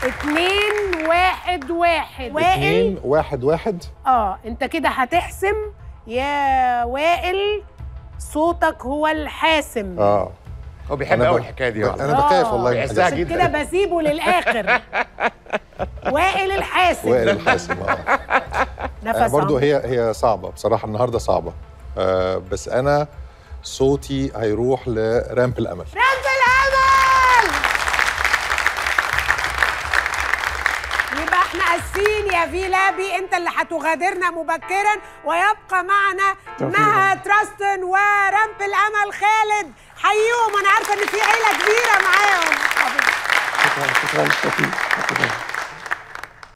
اتنين واحد واحد وائل اتنين واحد واحد اه انت كده هتحسم يا وائل صوتك هو الحاسم اه هو بيحب أنا قوي ب- الحكايه دي ب- والله انا بخاف آه. والله من بيعزها الحاجات دي. عشان كده بسيبه للاخر وائل الحاسم وائل الحاسم اه نفس أنا برضو عميق. هي هي صعبه بصراحه النهارده صعبه آه بس انا صوتي هيروح لرامب الامل رمز الامل يبقى احنا قاسين يا في لابي انت اللي هتغادرنا مبكرا ويبقى معنا مها تراستن ورمب الامل خالد حييهم انا عارفه ان في عيله كبيره معاهم شكرا شكرا شكرا شكرا